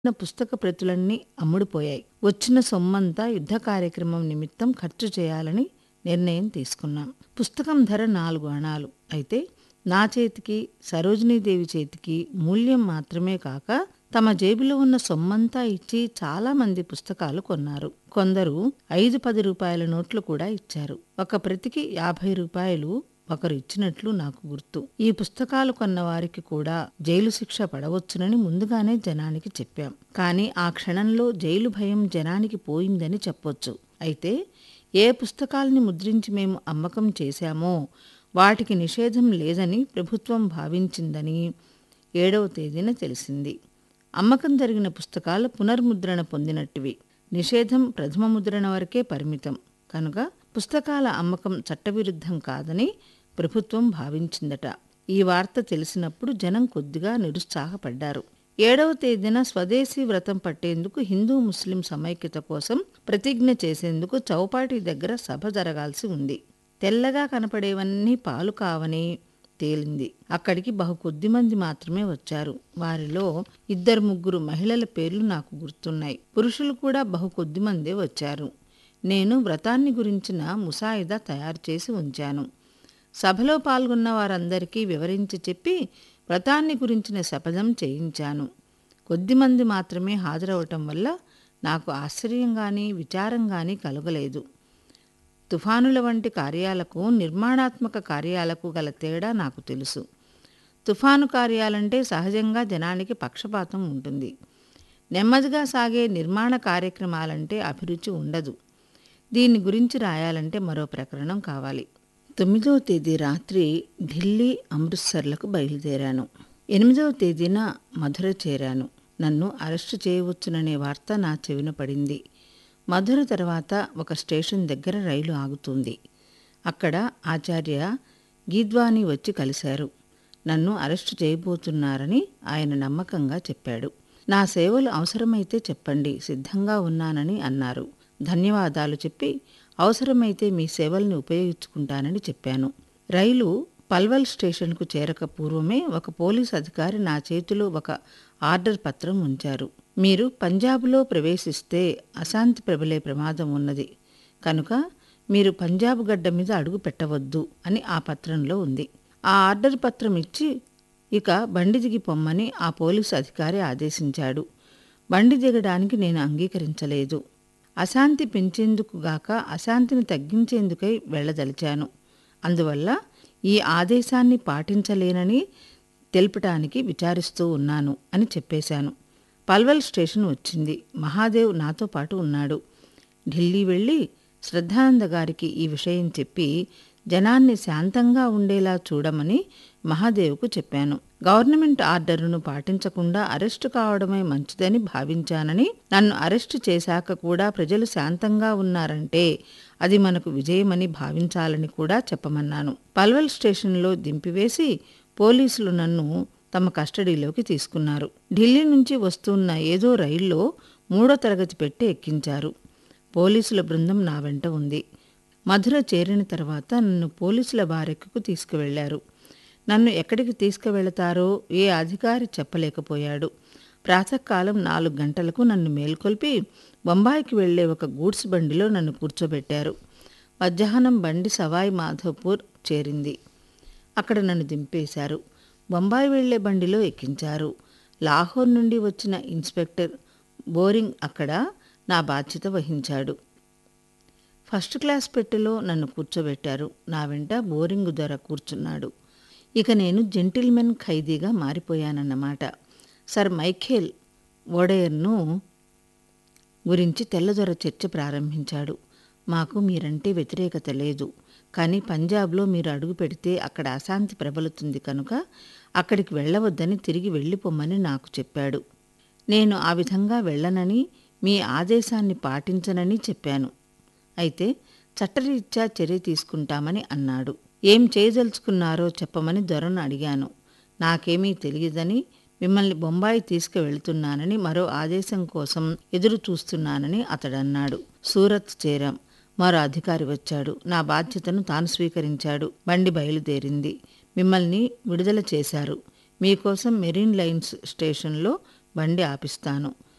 ఉన్న పుస్తక ప్రతులన్నీ అమ్ముడుపోయాయి వచ్చిన సొమ్మంతా యుద్ధ కార్యక్రమం నిమిత్తం ఖర్చు చేయాలని నిర్ణయం తీసుకున్నాం పుస్తకం ధర నాలుగు అణాలు అయితే నా చేతికి సరోజినీదేవి చేతికి మూల్యం మాత్రమే కాక తమ జేబులో ఉన్న సొమ్మంతా ఇచ్చి చాలా మంది పుస్తకాలు కొన్నారు కొందరు ఐదు పది రూపాయల నోట్లు కూడా ఇచ్చారు ఒక ప్రతికి యాభై రూపాయలు ఒకరు ఇచ్చినట్లు నాకు గుర్తు ఈ పుస్తకాలు కొన్న వారికి కూడా జైలు శిక్ష పడవచ్చునని ముందుగానే జనానికి చెప్పాం కానీ ఆ క్షణంలో జైలు భయం జనానికి పోయిందని చెప్పొచ్చు అయితే ఏ పుస్తకాల్ని ముద్రించి మేము అమ్మకం చేశామో వాటికి నిషేధం లేదని ప్రభుత్వం భావించిందని ఏడవ తేదీన తెలిసింది అమ్మకం జరిగిన పుస్తకాలు పునర్ముద్రణ పొందినట్టువి నిషేధం ప్రథమ ముద్రణ వరకే పరిమితం కనుక పుస్తకాల అమ్మకం చట్టవిరుద్ధం కాదని ప్రభుత్వం భావించిందట ఈ వార్త తెలిసినప్పుడు జనం కొద్దిగా నిరుత్సాహపడ్డారు ఏడవ తేదీన స్వదేశీ వ్రతం పట్టేందుకు హిందూ ముస్లిం సమైక్యత కోసం ప్రతిజ్ఞ చేసేందుకు చౌపాటి దగ్గర సభ జరగాల్సి ఉంది తెల్లగా కనపడేవన్నీ పాలు కావని తేలింది అక్కడికి బహు కొద్ది మంది మాత్రమే వచ్చారు వారిలో ఇద్దరు ముగ్గురు మహిళల పేర్లు నాకు గుర్తున్నాయి పురుషులు కూడా బహు కొద్ది మందే వచ్చారు నేను వ్రతాన్ని గురించిన ముసాయిదా తయారు చేసి ఉంచాను సభలో పాల్గొన్న వారందరికీ వివరించి చెప్పి వ్రతాన్ని గురించిన శపథం చేయించాను కొద్దిమంది మాత్రమే హాజరవటం వల్ల నాకు ఆశ్చర్యం కానీ విచారం కానీ కలగలేదు తుఫానుల వంటి కార్యాలకు నిర్మాణాత్మక కార్యాలకు గల తేడా నాకు తెలుసు తుఫాను కార్యాలంటే సహజంగా జనానికి పక్షపాతం ఉంటుంది నెమ్మదిగా సాగే నిర్మాణ కార్యక్రమాలంటే అభిరుచి ఉండదు దీని గురించి రాయాలంటే మరో ప్రకరణం కావాలి తొమ్మిదవ తేదీ రాత్రి ఢిల్లీ అమృత్సర్లకు బయలుదేరాను ఎనిమిదవ తేదీన మధుర చేరాను నన్ను అరెస్టు చేయవచ్చుననే వార్త నా చెవిన పడింది మధుర తర్వాత ఒక స్టేషన్ దగ్గర రైలు ఆగుతుంది అక్కడ ఆచార్య గీద్వాని వచ్చి కలిశారు నన్ను అరెస్టు చేయబోతున్నారని ఆయన నమ్మకంగా చెప్పాడు నా సేవలు అవసరమైతే చెప్పండి సిద్ధంగా ఉన్నానని అన్నారు ధన్యవాదాలు చెప్పి అవసరమైతే మీ సేవల్ని ఉపయోగించుకుంటానని చెప్పాను రైలు పల్వల్ స్టేషన్కు చేరక పూర్వమే ఒక పోలీస్ అధికారి నా చేతిలో ఒక ఆర్డర్ పత్రం ఉంచారు మీరు పంజాబ్లో ప్రవేశిస్తే అశాంతి ప్రబలే ప్రమాదం ఉన్నది కనుక మీరు పంజాబ్ గడ్డ మీద అడుగు పెట్టవద్దు అని ఆ పత్రంలో ఉంది ఆ ఆర్డర్ పత్రం ఇచ్చి ఇక బండి దిగి పొమ్మని ఆ పోలీసు అధికారి ఆదేశించాడు బండి దిగడానికి నేను అంగీకరించలేదు అశాంతి పెంచేందుకు గాక అశాంతిని తగ్గించేందుకై వెళ్ళదలిచాను అందువల్ల ఈ ఆదేశాన్ని పాటించలేనని తెలపటానికి విచారిస్తూ ఉన్నాను అని చెప్పేశాను పల్వల్ స్టేషన్ వచ్చింది మహాదేవ్ నాతో పాటు ఉన్నాడు ఢిల్లీ వెళ్ళి శ్రద్ధానంద గారికి ఈ విషయం చెప్పి జనాన్ని శాంతంగా ఉండేలా చూడమని మహాదేవ్కు చెప్పాను గవర్నమెంట్ ఆర్డర్ను పాటించకుండా అరెస్టు కావడమే మంచిదని భావించానని నన్ను అరెస్టు చేశాక కూడా ప్రజలు శాంతంగా ఉన్నారంటే అది మనకు విజయమని భావించాలని కూడా చెప్పమన్నాను పల్వల్ స్టేషన్లో దింపివేసి పోలీసులు నన్ను తమ కస్టడీలోకి తీసుకున్నారు ఢిల్లీ నుంచి వస్తున్న ఏదో రైల్లో మూడో తరగతి పెట్టి ఎక్కించారు పోలీసుల బృందం నా వెంట ఉంది మధుర చేరిన తర్వాత నన్ను పోలీసుల బారెక్కుకు తీసుకువెళ్లారు నన్ను ఎక్కడికి తీసుకువెళతారో ఏ అధికారి చెప్పలేకపోయాడు ప్రాతకాలం నాలుగు గంటలకు నన్ను మేల్కొల్పి బొంబాయికి వెళ్లే ఒక గూడ్స్ బండిలో నన్ను కూర్చోబెట్టారు మధ్యాహ్నం బండి సవాయి మాధవ్పూర్ చేరింది అక్కడ నన్ను దింపేశారు బొంబాయి వెళ్లే బండిలో ఎక్కించారు లాహోర్ నుండి వచ్చిన ఇన్స్పెక్టర్ బోరింగ్ అక్కడ నా బాధ్యత వహించాడు ఫస్ట్ క్లాస్ పెట్టెలో నన్ను కూర్చోబెట్టారు నా వెంట బోరింగ్ ధర కూర్చున్నాడు ఇక నేను జెంటిల్మెన్ ఖైదీగా మారిపోయానన్నమాట సర్ మైఖేల్ ఓడయర్ను గురించి తెల్లదొర చర్చ ప్రారంభించాడు మాకు మీరంటే వ్యతిరేకత లేదు కానీ పంజాబ్లో మీరు అడుగు పెడితే అక్కడ అశాంతి ప్రబలుతుంది కనుక అక్కడికి వెళ్ళవద్దని తిరిగి వెళ్ళిపోమ్మని నాకు చెప్పాడు నేను ఆ విధంగా వెళ్ళనని మీ ఆదేశాన్ని పాటించనని చెప్పాను అయితే చట్టరీత్యా చర్య తీసుకుంటామని అన్నాడు ఏం చేయదలుచుకున్నారో చెప్పమని దొరను అడిగాను నాకేమీ తెలియదని మిమ్మల్ని బొంబాయి తీసుకువెళ్తున్నానని మరో ఆదేశం కోసం ఎదురు చూస్తున్నానని అతడన్నాడు సూరత్ చేరాం మరో అధికారి వచ్చాడు నా బాధ్యతను తాను స్వీకరించాడు బండి బయలుదేరింది మిమ్మల్ని విడుదల చేశారు మీకోసం మెరీన్ లైన్స్ స్టేషన్లో బండి ఆపిస్తాను